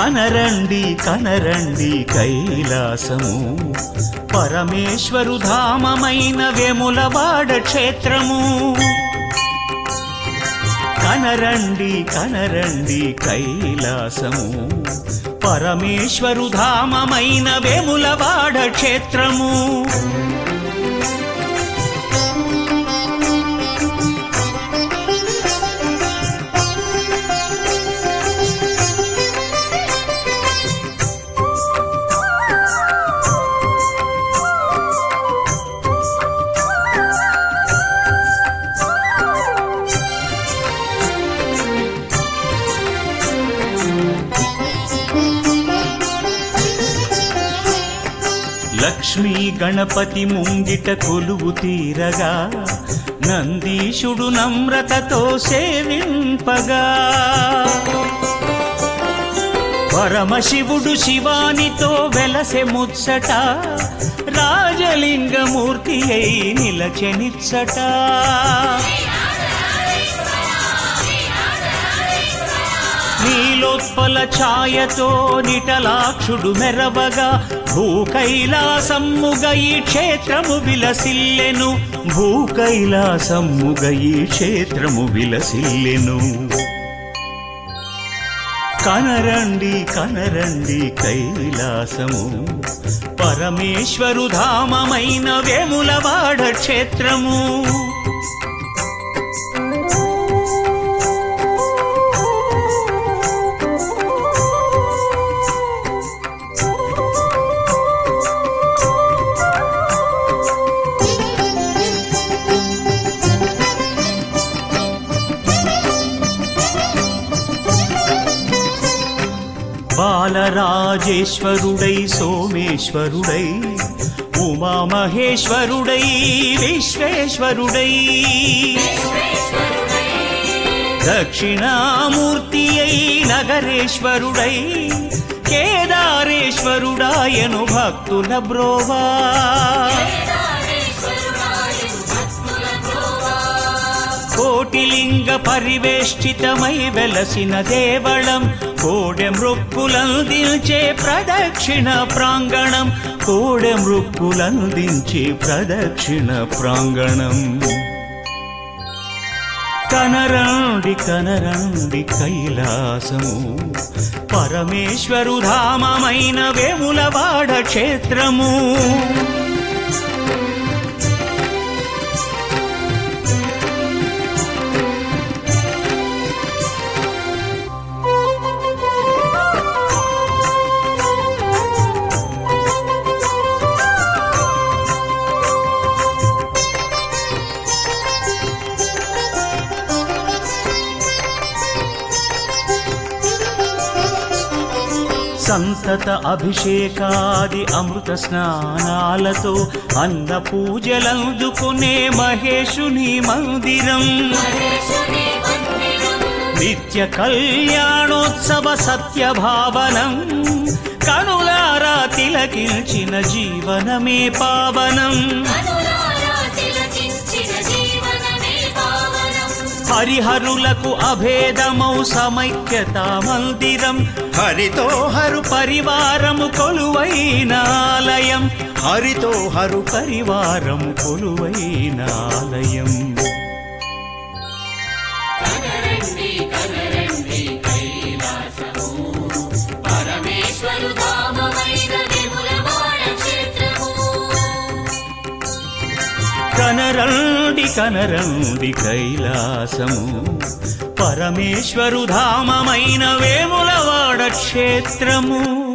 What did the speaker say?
కనరండి కనరండి కైలాసము పరమేశ్వరు ధామమైన వెములవాడ క్షేత్రము కనరండి కనరండి కైలాసము పరమేశ్వరు ధామమైన వెములవాడ క్షేత్రము లక్ష్మీ గణపతి ముంగిట కొలువు తీరగా నందీశుడు నమ్రతతో సేవింపగా పరమశివుడు శివానితో వెలసె ముచ్చట రాజలింగమూర్తి అయి నిలచెనిచ్చట నీలోత్పల ఛాయతో నిటలాక్షుడు మెరవగా భూకైలాసమ్ముగ ఈ క్షేత్రము విలసిల్లెను భూకైలాసమ్ముగ ఈ క్షేత్రము విలసిల్లెను కనరండి కనరండి కైలాసము పరమేశ్వరు ధామమైన వేములవాడ క్షేత్రము బాలరాజేశ్వరుడై సోమేశ్వరుడై ఉమామహేశ్వరుడై విశ్వేశ్వరుడై దక్షిణామూర్తి అయి నగరేశ్వరుడై కేదారేశ్వరుడాయను భక్తుల బ్రోవా కోటిలింగ పరివేష్టితమై వెలసిన దేవళం కోడె మృక్కులందించే ప్రదక్షిణ ప్రాంగణం కోడె మృక్కులందించే ప్రదక్షిణ ప్రాంగణం కనరండి కనరండి కైలాసము పరమేశ్వరు ధామమైన వేములవాడ క్షేత్రము సంతత అభిషేకాది అమృత స్నానాలతో అన్న పూజలందుకునే మహేశుని మందిరం నిత్య కళ్యాణోత్సవ సత్యభావనం కనులారా తిలకించిన జీవనమే పావనం హరిహరులకు అభేదమౌ సమైక్యత మందిరం హరితో హరు పరివారము కొలువైన ఆలయం హరితో హరు పరివారము కొలువైన ఆలయం కనరండి కనరండి కైలాసము పరమేశ్వరు ధామమైన విములవాడ క్షేత్రము కనరండి కనరండి కైలాసము పరమేశ్వరు ధామమైన వేములవాడ క్షేత్రము